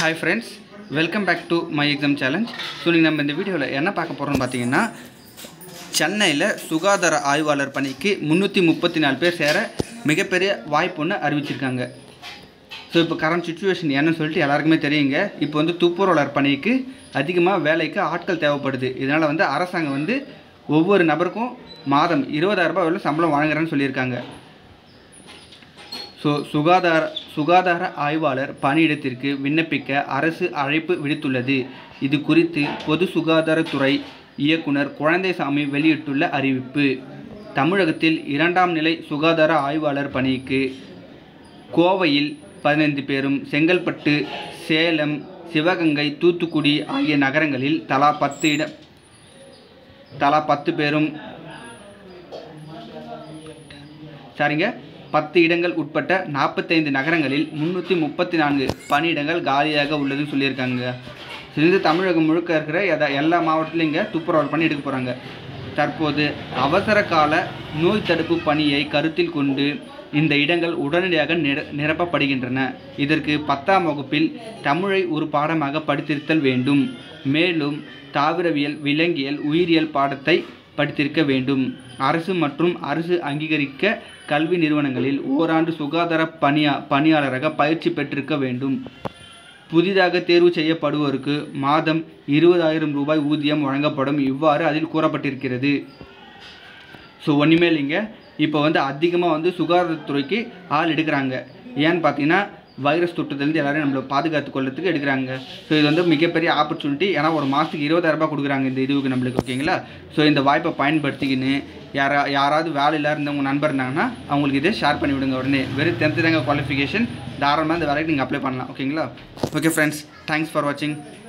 hi friends welcome back to my exam challenge so நீங்கள் நம்ம இந்த வீடியோவில் என்ன பார்க்க போகிறோம்னு பார்த்தீங்கன்னா சென்னையில் சுகாதார ஆய்வாளர் பணிக்கு முந்நூற்றி முப்பத்தி நாலு பேர் சேர மிகப்பெரிய வாய்ப்பு ஒன்று அறிவிச்சிருக்காங்க ஸோ இப்போ கரண்ட் சுச்சுவேஷன் என்னன்னு சொல்லிட்டு எல்லாருக்குமே தெரியுங்க இப்போ வந்து துப்புரவாளர் பணிக்கு அதிகமாக வேலைக்கு ஆட்கள் தேவைப்படுது இதனால் வந்து அரசாங்கம் வந்து ஒவ்வொரு நபருக்கும் மாதம் இருபதாயிரம் ரூபாய் வரையிலும் சம்பளம் வழங்குறேன்னு சொல்லியிருக்காங்க ஸோ சுகாதார சுகாதார ஆய்வாளர் பணியிடத்திற்கு விண்ணப்பிக்க அரசு அழைப்பு விடுத்துள்ளது இது குறித்து பொது சுகாதாரத்துறை இயக்குனர் குழந்தைசாமி வெளியிட்டுள்ள அறிவிப்பு தமிழகத்தில் இரண்டாம் நிலை சுகாதார ஆய்வாளர் பணிக்கு கோவையில் பதினைந்து பேரும் செங்கல்பட்டு சேலம் சிவகங்கை தூத்துக்குடி ஆகிய நகரங்களில் தலா பத்து இட தலா பத்து பேரும் சரிங்க பத்து இடங்கள் உட்பட்ட நாற்பத்தைந்து நகரங்களில் முந்நூற்றி முப்பத்தி நான்கு பணியிடங்கள் காலியாக உள்ளதுன்னு சொல்லியிருக்காங்க இது தமிழகம் முழுக்க இருக்கிற எத எல்லா மாவட்டத்திலும் இங்கே துப்புரவு பண்ணி எடுக்க போகிறாங்க தற்போது அவசர கால நோய் தடுப்பு பணியை கருத்தில் கொண்டு இந்த இடங்கள் உடனடியாக நிர நிரப்பப்படுகின்றன இதற்கு பத்தாம் வகுப்பில் தமிழை ஒரு பாடமாக படித்திருத்தல் வேண்டும் மேலும் தாவரவியல் விலங்கியல் உயிரியல் பாடத்தை படித்திருக்க வேண்டும் அரசு மற்றும் அரசு அங்கீகரிக்க கல்வி நிறுவனங்களில் ஓராண்டு சுகாதார பணியா பணியாளராக பயிற்சி பெற்றிருக்க வேண்டும் புதிதாக தேர்வு செய்யப்படுவோருக்கு மாதம் இருபதாயிரம் ரூபாய் ஊதியம் வழங்கப்படும் இவ்வாறு அதில் கூறப்பட்டிருக்கிறது ஸோ ஒன்றுமே இல்லைங்க இப்போ வந்து அதிகமாக வந்து சுகாதாரத்துறைக்கு ஆள் எடுக்கிறாங்க ஏன்னு பார்த்தீங்கன்னா வைரஸ் தொற்றுலேருந்து எல்லாரையும் நம்மளை பாதுகாத்து கொள்றதுக்கு எடுக்கிறாங்க ஸோ இது வந்து மிகப்பெரிய ஆப்பர்ச்சுனிட்டி ஏன்னா ஒரு மாதத்துக்கு இருபதாயிரம் ரூபாய் கொடுக்குறாங்க இந்த இதுவுக்கு நம்மளுக்கு ஓகேங்களா ஸோ இந்த வாய்ப்பை பயன்படுத்திக்கின்னு யாரா யாராவது வேலை இல்லாத இருந்தவங்க நண்பர் இருந்தாங்கன்னா அவங்களுக்கு இதை ஷேர் பண்ணி விடுங்க உடனே வெறும் டென்த்து தாங்க குவாலிஃபிகேஷன் தாராளமாக இந்த வேலைக்கு நீங்கள் அப்ளை பண்ணலாம் ஓகேங்களா ஓகே ஃப்ரெண்ட்ஸ் தேங்க்ஸ் ஃபார் வாட்சிங்